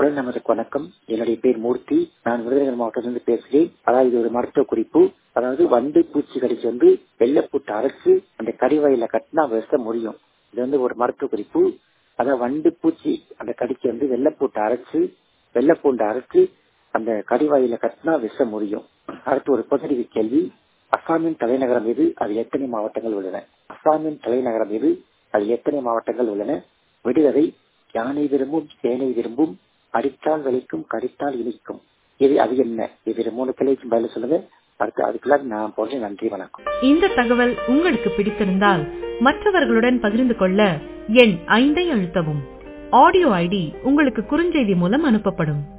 உடல் நமதுக்கு வணக்கம் என்னுடைய பேர் மூர்த்தி நான் விருதுநகர் மாவட்டத்திலிருந்து பேசுகிறேன் அதாவது இது ஒரு மருத்துவ குறிப்பு அதாவது வண்டு பூச்சி கடிச்சு வந்து வெள்ளைப்பூட்டு அரைச்சு அந்த கறிவாயில கட்டினா விஷ முடியும் இது வந்து ஒரு மருத்துவ குறிப்பு அதாவது வண்டு பூச்சி அந்த கடிக்கு வந்து வெள்ளைப்பூட்டு அரைச்சு வெள்ளைப்பூண்டு அரைச்சு அந்த கடிவாயில கட்டினா விஷ முடியும் அடுத்து ஒரு பொதறிவு கேள்வி அஸ்ஸாமின் தலைநகரம் எது அது எத்தனை மாவட்டங்கள் உள்ளன அஸ்ஸாமின் தலைநகரம் எது அது எத்தனை மாவட்டங்கள் உள்ளன விடுகதை யானை விரும்பும் சேனை விரும்பும் அடித்தால் வலிக்கும் கடித்தால் இனிக்கும் இது அது என்ன இது மூணு கிளைக்கும் பதில சொல்லுங்க அடுத்து அதுக்குள்ள நான் போடுறேன் நன்றி வணக்கம் இந்த தகவல் உங்களுக்கு பிடித்திருந்தால் மற்றவர்களுடன் பகிர்ந்து கொள்ள எண் ஐந்தை அழுத்தவும் ஆடியோ ஐடி உங்களுக்கு குறுஞ்செய்தி மூலம் அனுப்பப்படும்